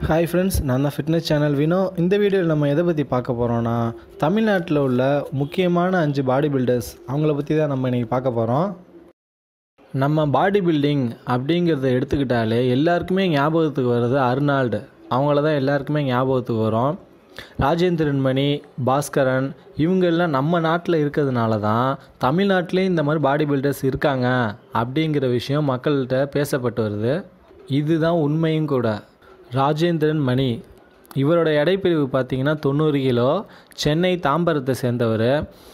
hi friends நான் தான் fitness channel Vino இந்த வீடியோவில் நம்ம எதை பற்றி பார்க்க போகிறோன்னா தமிழ்நாட்டில் உள்ள முக்கியமான அஞ்சு பாடி பில்டர்ஸ் அவங்கள பற்றி தான் நம்ம இன்றைக்கி பார்க்க போகிறோம் நம்ம பாடி பில்டிங் அப்படிங்கிறத எடுத்துக்கிட்டாலே எல்லாருக்குமே ஞாபகத்துக்கு வர்றது அர்னால்டு அவங்கள தான் எல்லாருக்குமே ஞாபகத்துக்கு வரும் ராஜேந்திரன் மணி பாஸ்கரன் இவங்க எல்லாம் நம்ம நாட்டில் இருக்கிறதுனால தான் தமிழ்நாட்டிலேயும் இந்த மாதிரி பாடி பில்டர்ஸ் இருக்காங்க அப்படிங்கிற விஷயம் மக்கள்கிட்ட பேசப்பட்டு வருது இதுதான் உண்மையும் கூட ராஜேந்திரன் மணி இவரோட எடைப்பிரிவு பார்த்தீங்கன்னா தொண்ணூறு கிலோ சென்னை தாம்பரத்தை சேர்ந்தவர்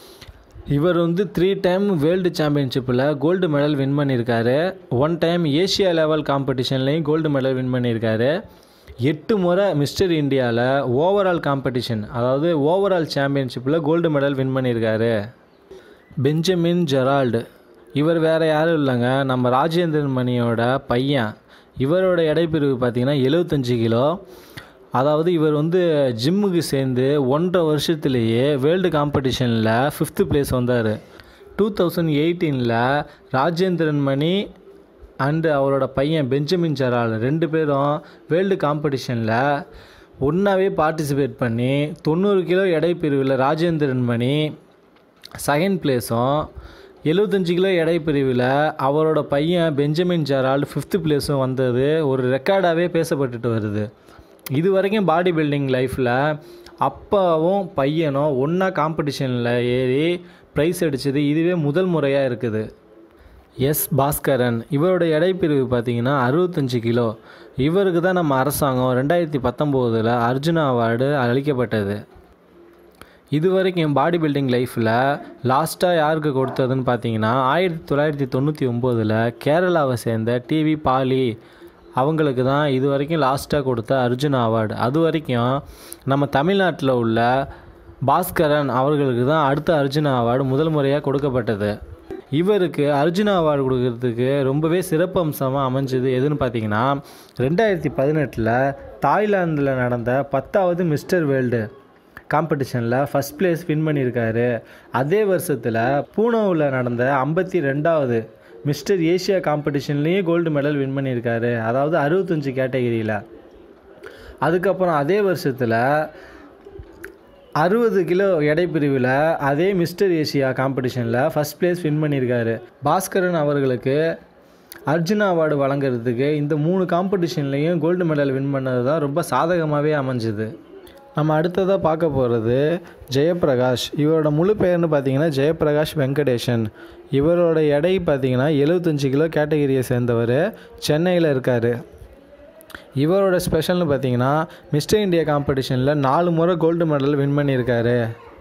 இவர் வந்து த்ரீ டைம் வேர்ல்டு சாம்பியன்ஷிப்பில் கோல்டு மெடல் வின் பண்ணியிருக்காரு ஒன் டைம் ஏஷியா லெவல் காம்படிஷன்லேயும் கோல்டு மெடல் வின் பண்ணியிருக்காரு எட்டு முறை மிஸ்டர் இந்தியாவில் ஓவரால் காம்படிஷன் அதாவது ஓவரால் சாம்பியன்ஷிப்பில் கோல்டு மெடல் வின் பண்ணியிருக்காரு பெஞ்சமின் ஜெரால்டு இவர் வேறு யாரும் இல்லைங்க நம்ம ராஜேந்திரன் மணியோட பையன் இவரோட எடைப்பிரிவு பார்த்திங்கன்னா எழுபத்தஞ்சு கிலோ அதாவது இவர் வந்து ஜிம்முக்கு சேர்ந்து ஒன்றரை வருஷத்துலேயே வேர்ல்டு காம்படிஷனில் ஃபிஃப்த்து பிளேஸ் வந்தார் டூ தௌசண்ட் எயிட்டீனில் ராஜேந்திரன் மணி அண்டு அவரோட பையன் பெஞ்சமின் ஜெரால் ரெண்டு பேரும் வேர்ல்டு காம்படிஷனில் ஒன்றாவே பார்ட்டிசிபேட் பண்ணி தொண்ணூறு கிலோ எடைப்பிரிவில் ராஜேந்திரன் மணி செகண்ட் பிளேஸும் எழுபத்தஞ்சு கிலோ எடை பிரிவில் அவரோட பையன் பெஞ்சமின் ஜெரால்டு ஃபிஃப்த்து பிளேஸும் வந்தது ஒரு ரெக்கார்டாகவே பேசப்பட்டுட்டு வருது இது வரைக்கும் பாடி பில்டிங் லைஃப்பில் அப்பாவும் பையனும் ஒன்றா காம்படிஷனில் ஏறி ப்ரைஸ் அடித்தது இதுவே முதல் முறையாக இருக்குது எஸ் பாஸ்கரன் இவரோட எடைப்பிரிவு பார்த்தீங்கன்னா அறுபத்தஞ்சு கிலோ இவருக்கு தான் நம்ம அரசாங்கம் ரெண்டாயிரத்தி பத்தொம்போதில் அர்ஜுனா அவார்டு அளிக்கப்பட்டது இது வரைக்கும் பாடி பில்டிங் லைஃப்பில் லாஸ்ட்டாக யாருக்கு கொடுத்ததுன்னு பார்த்தீங்கன்னா ஆயிரத்தி தொள்ளாயிரத்தி தொண்ணூற்றி ஒம்போதில் கேரளாவை சேர்ந்த டிவி பாலி அவங்களுக்கு தான் இது வரைக்கும் லாஸ்ட்டாக கொடுத்த அர்ஜுனா அவார்டு அது வரைக்கும் நம்ம தமிழ்நாட்டில் உள்ள பாஸ்கரன் அவர்களுக்கு தான் அடுத்த அர்ஜுனா அவார்டு முதல் முறையாக கொடுக்கப்பட்டது இவருக்கு அர்ஜுனா அவார்டு கொடுக்கறதுக்கு ரொம்பவே சிறப்பம்சமாக அமைஞ்சது எதுன்னு பார்த்தீங்கன்னா ரெண்டாயிரத்தி பதினெட்டில் தாய்லாந்தில் நடந்த பத்தாவது மிஸ்டர் வேர்ல்டு காம்படிஷனில் ஃபஸ்ட் பிளேஸ் வின் பண்ணியிருக்காரு அதே வருஷத்தில் பூனோவில் நடந்த ஐம்பத்தி ரெண்டாவது மிஸ்டர் ஏஷியா காம்படிஷன்லேயும் கோல்டு மெடல் வின் பண்ணியிருக்காரு அதாவது அறுபத்தஞ்சு கேட்டகிரியில் அதுக்கப்புறம் அதே வருஷத்தில் அறுபது கிலோ எடை பிரிவில் அதே மிஸ்டர் ஏஷியா காம்படிஷனில் ஃபஸ்ட் பிளேஸ் வின் பண்ணியிருக்காரு பாஸ்கரன் அவர்களுக்கு அர்ஜுனா அவார்டு வழங்குறதுக்கு இந்த மூணு காம்படிஷன்லேயும் கோல்டு மெடல் வின் பண்ணது தான் ரொம்ப சாதகமாகவே அமைஞ்சுது நம்ம அடுத்ததாக பார்க்க போகிறது ஜெயப்பிரகாஷ் இவரோட முழு பெயர்னு பார்த்தீங்கன்னா ஜெயப்பிரகாஷ் வெங்கடேஷன் இவரோட எடை பார்த்தீங்கன்னா எழுபத்தஞ்சு கிலோ கேட்டகிரியை சேர்ந்தவர் சென்னையில் இருக்கார் இவரோட ஸ்பெஷல்னு பார்த்தீங்கன்னா மிஸ்டர் இந்தியா காம்படிஷனில் நாலு முறை கோல்டு மெடல் வின் பண்ணியிருக்காரு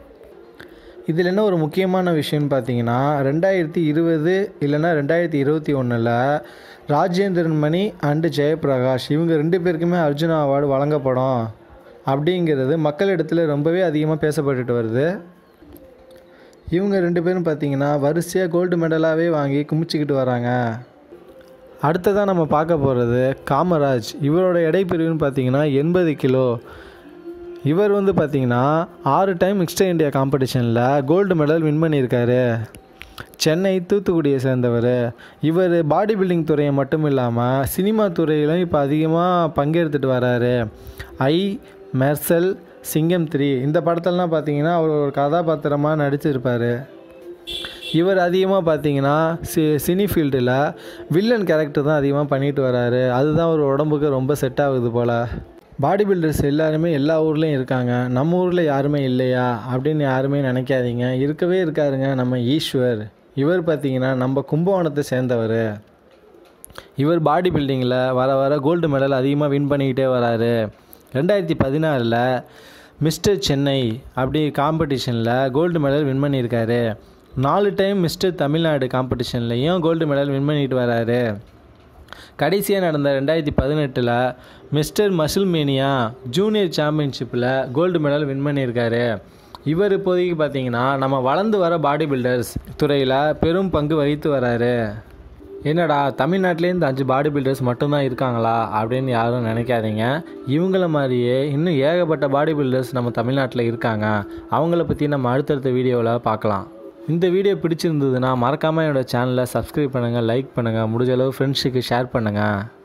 இதில் என்ன ஒரு முக்கியமான விஷயம்னு பார்த்தீங்கன்னா ரெண்டாயிரத்தி இருபது இல்லைன்னா ரெண்டாயிரத்தி இருபத்தி ஒன்றில் ராஜேந்திரன் மணி அண்டு ஜெயபிரகாஷ் இவங்க ரெண்டு பேருக்குமே அர்ஜுனா அவார்டு வழங்கப்படும் அப்படிங்கிறது மக்களிடத்தில் ரொம்பவே அதிகமாக பேசப்பட்டுட்டு வருது இவங்க ரெண்டு பேரும் பார்த்தீங்கன்னா வரிசையாக கோல்டு மெடலாகவே வாங்கி குமிச்சிக்கிட்டு வராங்க அடுத்ததாக நம்ம பார்க்க போகிறது காமராஜ் இவரோட எடைப்பிரிவுன்னு பார்த்தீங்கன்னா எண்பது கிலோ இவர் வந்து பார்த்தீங்கன்னா ஆறு டைம் மிக்ஸ்டர் இந்தியா காம்படிஷனில் கோல்டு மெடல் வின் பண்ணியிருக்காரு சென்னை தூத்துக்குடியை சேர்ந்தவர் இவர் பாடி பில்டிங் துறையை மட்டும் இல்லாமல் சினிமா துறையிலும் இப்போ அதிகமாக பங்கெடுத்துட்டு வராரு ஐ மெர்சல் சிங்கம் த்ரீ இந்த படத்துலலாம் பார்த்தீங்கன்னா அவர் ஒரு கதாபாத்திரமாக நடிச்சிருப்பார் இவர் அதிகமாக பார்த்தீங்கன்னா சி சினி ஃபீல்டில் வில்லன் கேரக்டர் தான் அதிகமாக பண்ணிட்டு வராரு அதுதான் ஒரு உடம்புக்கு ரொம்ப செட் ஆகுது போல் பாடி பில்டர்ஸ் எல்லாருமே எல்லா ஊர்லேயும் இருக்காங்க நம்ம ஊரில் யாருமே இல்லையா அப்படின்னு யாருமே நினைக்காதீங்க இருக்கவே இருக்காருங்க நம்ம ஈஸ்வர் இவர் பார்த்தீங்கன்னா நம்ம கும்பகோணத்தை சேர்ந்தவர் இவர் பாடி பில்டிங்கில் வர வர கோல்டு மெடல் அதிகமாக வின் பண்ணிக்கிட்டே வராரு ரெண்டாயிரத்தி பதினாறில் மிஸ்டர் சென்னை அப்படி காம்படிஷனில் கோல்டு மெடல் வின் பண்ணியிருக்காரு நாலு டைம் மிஸ்டர் தமிழ்நாடு காம்படிஷன்லேயும் கோல்டு மெடல் வின் பண்ணிட்டு வராரு கடைசியாக நடந்த ரெண்டாயிரத்தி பதினெட்டில் மிஸ்டர் மசில் மேனியா ஜூனியர் சாம்பியன்ஷிப்பில் கோல்டு மெடல் வின் பண்ணியிருக்காரு இவர் இப்போதைக்கு பார்த்தீங்கன்னா நம்ம வளர்ந்து வர பாடி பில்டர்ஸ் துறையில் பெரும் பங்கு வகித்து வராரு என்னடா தமிழ்நாட்டிலே இந்த அஞ்சு பாடி பில்டர்ஸ் மட்டும்தான் இருக்காங்களா அப்படின்னு யாரும் நினைக்காதீங்க இவங்கள மாதிரியே இன்னும் ஏகப்பட்ட பாடி பில்டர்ஸ் நம்ம தமிழ்நாட்டில் இருக்காங்க அவங்கள பற்றி நம்ம அடுத்தடுத்த வீடியோவில் பார்க்கலாம் இந்த வீடியோ பிடிச்சிருந்ததுன்னா மறக்காமல் என்னோடய சேனலை சப்ஸ்கிரைப் பண்ணுங்கள் லைக் பண்ணுங்கள் முடிஞ்ச அளவு ஃப்ரெண்ட்ஸுக்கு ஷேர் பண்ணுங்கள்